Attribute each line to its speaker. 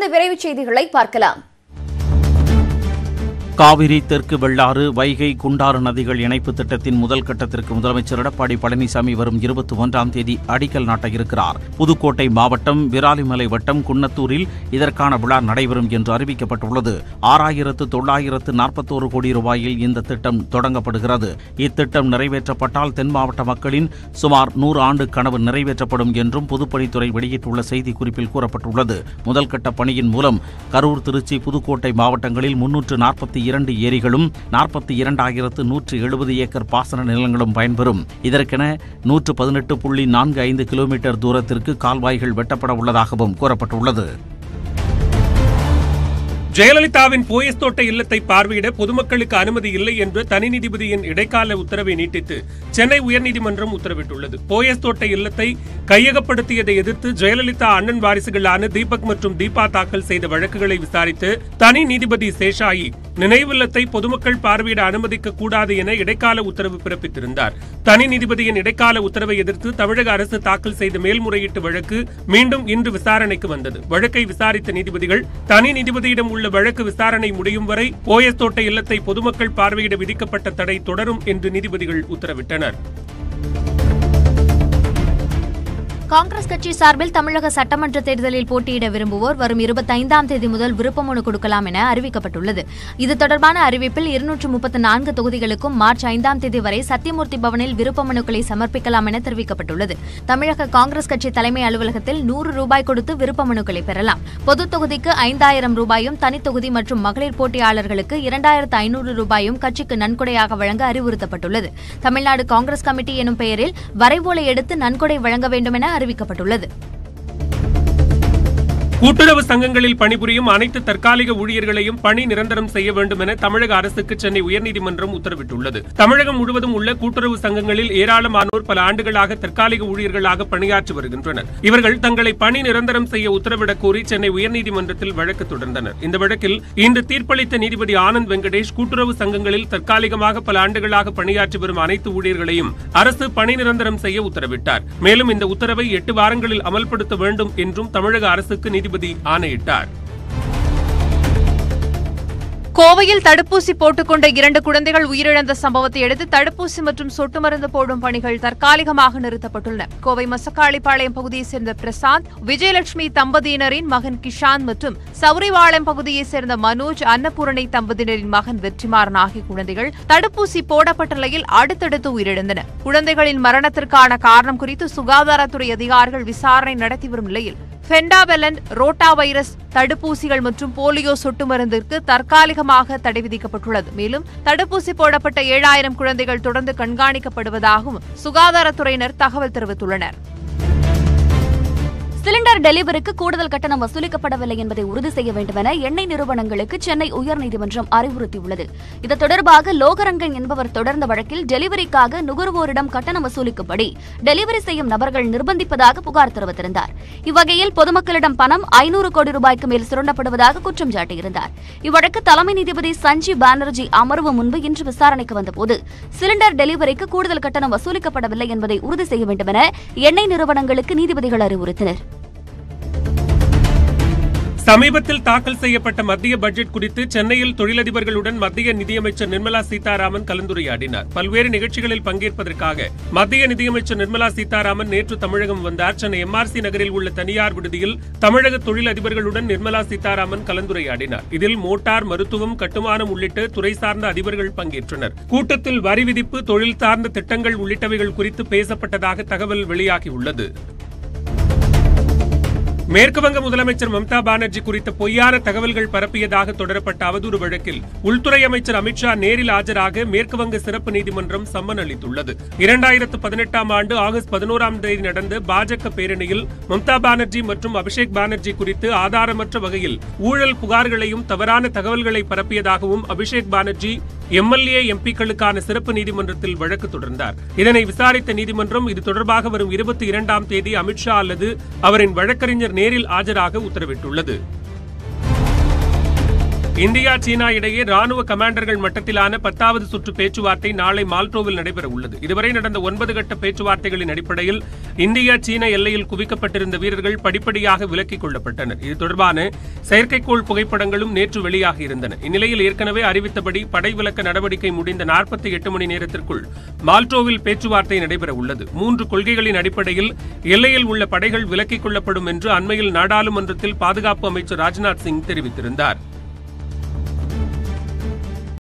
Speaker 1: தொடர்ந்து விரைவுச் செய்திகளை பார்க்கலாம்
Speaker 2: காவிரி தெற்கு வெள்ளாறு வைகை குண்டாறு நதிகள் இணைப்பு திட்டத்தின் முதல் கட்டத்திற்கு முதலமைச்சர் எடப்பாடி பழனிசாமி வரும் இருபத்தி ஒன்றாம் தேதி அடிக்கல் நாட்ட இருக்கிறார் புதுக்கோட்டை மாவட்டம் விராலிமலை வட்டம் குன்னத்தூரில் இதற்கான விழா நடைபெறும் என்று அறிவிக்கப்பட்டுள்ளது ஆறாயிரத்து தொள்ளாயிரத்து நாற்பத்தோரு கோடி ரூபாயில் இந்த திட்டம் தொடங்கப்படுகிறது இத்திட்டம் நிறைவேற்றப்பட்டால் தென் மாவட்ட மக்களின் சுமார் நூறு ஆண்டு கனவு நிறைவேற்றப்படும் என்றும் பொதுப்பணித்துறை வெளியிட்டுள்ள செய்திக்குறிப்பில் கூறப்பட்டுள்ளது முதல் கட்ட பணியின் மூலம் கரூர் திருச்சி புதுக்கோட்டை மாவட்டங்களில் முன்னூற்று நாற்பத்தி இரண்டு ஏரிகளும் நாற்பத்தி இரண்டாயிரத்து நூற்று எழுபது ஏக்கர் பாசன நிலங்களும் பயன்பெறும் இதற்கென நூற்று பதினெட்டு புள்ளி நான்கு ஐந்து கிலோமீட்டர் தூரத்திற்கு கால்வாய்கள் வெட்டப்பட உள்ளதாகவும் கூறப்பட்டுள்ளது
Speaker 3: ஜெயலலிதாவின் போயஸ் தோட்ட இல்லத்தை பார்வையிட பொதுமக்களுக்கு அனுமதி இல்லை என்று தனி நீதிபதியின் இடைக்கால உத்தரவை நீட்டித்து சென்னை உயர்நீதிமன்றம் உத்தரவிட்டுள்ளது போயஸ் தோட்ட இல்லத்தை கையகப்படுத்தியதை எதிர்த்து ஜெயலலிதா அண்ணன் வாரிசுகளான தீபக் மற்றும் தீபா தாக்கல் செய்த வழக்குகளை விசாரித்து தனி நீதிபதி சேஷாயி நினைவில்லத்தை பொதுமக்கள் பார்வையிட அனுமதிக்க கூடாது என இடைக்கால உத்தரவு பிறப்பித்திருந்தார் தனி நீதிபதியின் இடைக்கால உத்தரவை எதிர்த்து தமிழக அரசு தாக்கல் செய்த மேல்முறையீட்டு வழக்கு மீண்டும் இன்று விசாரணைக்கு வந்தது வழக்கை விசாரித்த நீதிபதிகள் தனி நீதிபதியிடம் உள்ள வழக்கு விசாரணை முடியும் வரை போயஸ் தோட்ட இல்லத்தை பொதுமக்கள் பார்வையிட விதிக்கப்பட்ட தடை தொடரும் என்று நீதிபதிகள் உத்தரவிட்டனர்
Speaker 4: காங்கிரஸ் கட்சி சார்பில் தமிழக சட்டமன்ற தேர்தலில் போட்டியிட விரும்புவோர் வரும் இருபத்தைந்தாம் தேதி முதல் விருப்ப மனு கொடுக்கலாம் என அறிவிக்கப்பட்டுள்ளது இது தொடர்பான அறிவிப்பில் இருநூற்று முப்பத்து நான்கு தொகுதிகளுக்கும் மார்ச் ஐந்தாம் தேதி வரை சத்தியமூர்த்தி பவனில் விருப்ப மனுக்களை சமர்ப்பிக்கலாம் என தெரிவிக்கப்பட்டுள்ளது தமிழக காங்கிரஸ் கட்சி தலைமை அலுவலகத்தில் நூறு ரூபாய் கொடுத்து விருப்ப மனுக்களை பெறலாம் பொது தொகுதிக்கு ஐந்தாயிரம் ரூபாயும் தனித்தொகுதி மற்றும் மகளிர் போட்டியாளர்களுக்கு இரண்டாயிரத்து ஐநூறு ரூபாயும் கட்சிக்கு நன்கொடையாக வழங்க அறிவுறுத்தப்பட்டுள்ளது தமிழ்நாடு காங்கிரஸ் கமிட்டி எனும் பெயரில் வரைவோலை எடுத்து நன்கொடை வழங்க வேண்டும் என அறிவிக்கப்பட்டுள்ளது
Speaker 3: கூட்டுறவு சங்கங்களில் பணிபுரியும் அனைத்து தற்காலிக ஊழியர்களையும் பணி நிரந்தரம் செய்ய வேண்டும் என தமிழக அரசுக்கு சென்னை உயர்நீதிமன்றம் உத்தரவிட்டுள்ளது தமிழகம் முழுவதும் உள்ள கூட்டுறவு சங்கங்களில் ஏராளமானோர் பல ஆண்டுகளாக தற்காலிக ஊழியர்களாக பணியாற்றி வருகின்றனர் இவர்கள் தங்களை பணி நிரந்தரம் செய்ய உத்தரவிடக் கோரி சென்னை உயர்நீதிமன்றத்தில் வழக்கு தொடர்ந்தனர் இந்த வழக்கில் இன்று தீர்ப்பளித்த நீதிபதி ஆனந்த் வெங்கடேஷ் கூட்டுறவு சங்கங்களில் தற்காலிகமாக பல ஆண்டுகளாக பணியாற்றி வரும் அனைத்து ஊழியர்களையும் அரசு பணி நிரந்தரம் செய்ய உத்தரவிட்டார் மேலும் இந்த உத்தரவை எட்டு வாரங்களில் அமல்படுத்த வேண்டும் என்றும் தமிழக அரசுக்கு நீதிபதி ஆணையிட்டார்
Speaker 5: கோவையில் தடுப்பூசி போட்டுக்கொண்ட இரண்டு குழந்தைகள் உயிரிழந்த சம்பவத்தை அடுத்து தடுப்பூசி மற்றும் சொட்டு மருந்து போடும் பணிகள் தற்காலிகமாக நிறுத்தப்பட்டுள்ளன கோவை மசக்காளிப்பாளையம் பகுதியைச் சேர்ந்த பிரசாந்த் விஜயலட்சுமி தம்பதியினரின் மகன் கிஷாந்த் மற்றும் சௌரிவாளையம் பகுதியைச் சேர்ந்த மனோஜ் அன்னபூரணி தம்பதியினரின் மகன் வெற்றிமாறன் ஆகிய குழந்தைகள் தடுப்பூசி போடப்பட்ட நிலையில் அடுத்தடுத்து உயிரிழந்தனர் குழந்தைகளின் மரணத்திற்கான காரணம் குறித்து சுகாதாரத்துறை அதிகாரிகள் விசாரணை நடத்தி வரும் நிலையில் ஃபென்டாவெலன் ரோட்டா வைரஸ் தடுப்பூசிகள் மற்றும் போலியோ சொட்டு மருந்திற்கு தற்காலிகமாக தடை விதிக்கப்பட்டுள்ளது மேலும் தடுப்பூசி போடப்பட்ட ஏழாயிரம் குழந்தைகள் தொடர்ந்து கண்காணிக்கப்படுவதாகவும் சுகாதாரத்துறையினர் தகவல் தெரிவித்துள்ளனர்
Speaker 1: சிலிண்டர் டெலிவரிக்கு கூடுதல் கட்டணம் வசூலிக்கப்படவில்லை என்பதை உறுதி செய்ய வேண்டும் என எண்ணெய் நிறுவனங்களுக்கு சென்னை உயர்நீதிமன்றம் அறிவுறுத்தியுள்ளது இது தொடர்பாக லோகரங்கன் என்பவர் தொடர்ந்த வழக்கில் டெலிவரிக்காக நுகர்வோரிடம் கட்டணம் வசூலிக்கும்படி டெலிவரி செய்யும் நபர்கள் நிர்பந்திப்பதாக புகார் தெரிவித்திருந்தார் இவ்வகையில் பொதுமக்களிடம் பணம் ஐநூறு கோடி ரூபாய்க்கு மேல் சுரண்டப்படுவதாக குற்றம் சாட்டியிருந்தார் இவ்வழக்கு தலைமை நீதிபதி சஞ்சீவ் பானர்ஜி அமர்வு முன்பு இன்று விசாரணைக்கு வந்தபோது சிலிண்டர் டெலிவரிக்கு கூடுதல் கட்டணம் வசூலிக்கப்படவில்லை என்பதை உறுதி செய்ய வேண்டும் என எண்ணெய் நிறுவனங்களுக்கு நீதிபதிகள் அறிவுறுத்தினர்
Speaker 3: சமீபத்தில் தாக்கல் செய்யப்பட்ட மத்திய பட்ஜெட் குறித்து சென்னையில் தொழிலதிபர்களுடன் மத்திய நிதியமைச்சர் நிர்மலா சீதாராமன் கலந்துரையாடினார் பல்வேறு நிகழ்ச்சிகளில் பங்கேற்பதற்காக மத்திய நிதியமைச்சர் நிர்மலா சீதாராமன் நேற்று தமிழகம் வந்தார் சென்னை எம்ஆர்சி நகரில் உள்ள தனியார் விடுதியில் தமிழக தொழிலதிபர்களுடன் நிர்மலா சீதாராமன் கலந்துரையாடினார் இதில் மோட்டார் மருத்துவம் கட்டுமானம் உள்ளிட்ட துறை சார்ந்த அதிபர்கள் பங்கேற்றனர் கூட்டத்தில் வரி விதிப்பு தொழில் சார்ந்த திட்டங்கள் உள்ளிட்டவைகள் குறித்து பேசப்பட்டதாக தகவல் வெளியாகியுள்ளது மேற்குவங்க முதலமைச்சர் மம்தா பானர்ஜி குறித்த பொய்யான தகவல்கள் பரப்பியதாக தொடரப்பட்ட அவதூறு வழக்கில் உள்துறை அமைச்சர் அமித்ஷா நேரில் ஆஜராக மேற்குவங்க சிறப்பு நீதிமன்றம் சம்மன் அளித்துள்ளது இரண்டாயிரத்து பதினெட்டாம் ஆண்டு ஆகஸ்ட் பதினோராம் தேதி நடந்த பாஜக பேரணியில் மம்தா பானர்ஜி மற்றும் அபிஷேக் பானர்ஜி குறித்து ஆதாரமற்ற வகையில் ஊழல் புகார்களையும் தவறான தகவல்களை பரப்பியதாகவும் அபிஷேக் பானர்ஜி எம்எல்ஏ எம்பிக்களுக்கான சிறப்பு நீதிமன்றத்தில் வழக்கு தொடர்ந்தார் இதனை விசாரித்த நீதிமன்றம் இது தொடர்பாக வரும் இருபத்தி இரண்டாம் தேதி அமித்ஷா அல்லது அவரின் வழக்கறிஞர் நேரில் ஆஜராக உத்தரவிட்டுள்ளது இந்தியா சீனா இடையே ராணுவ கமாண்டர்கள் மட்டத்திலான பத்தாவது சுற்று பேச்சுவார்த்தை நாளை மால்டோவில் நடைபெற உள்ளது இதுவரை நடந்த ஒன்பது கட்ட பேச்சுவார்த்தைகளின் அடிப்படையில் இந்தியா சீன எல்லையில் குவிக்கப்பட்டிருந்த வீரர்கள் படிப்படியாக விலக்கிக் கொள்ளப்பட்டனர் இது தொடர்பான செயற்கைக்கோள் புகைப்படங்களும் நேற்று வெளியாகி இருந்தன இந்நிலையில் ஏற்கனவே அறிவித்தபடி படை விலக்க நடவடிக்கை முடிந்த நாற்பத்தி எட்டு மணி நேரத்திற்குள் மால்டோவில் பேச்சுவார்த்தை நடைபெற உள்ளது மூன்று கொள்கைகளின் அடிப்படையில் எல்லையில் உள்ள படைகள் விலக்கிக் கொள்ளப்படும் என்று அண்மையில் நாடாளுமன்றத்தில் பாதுகாப்பு அமைச்சர் ராஜ்நாத் சிங் தெரிவித்திருந்தார்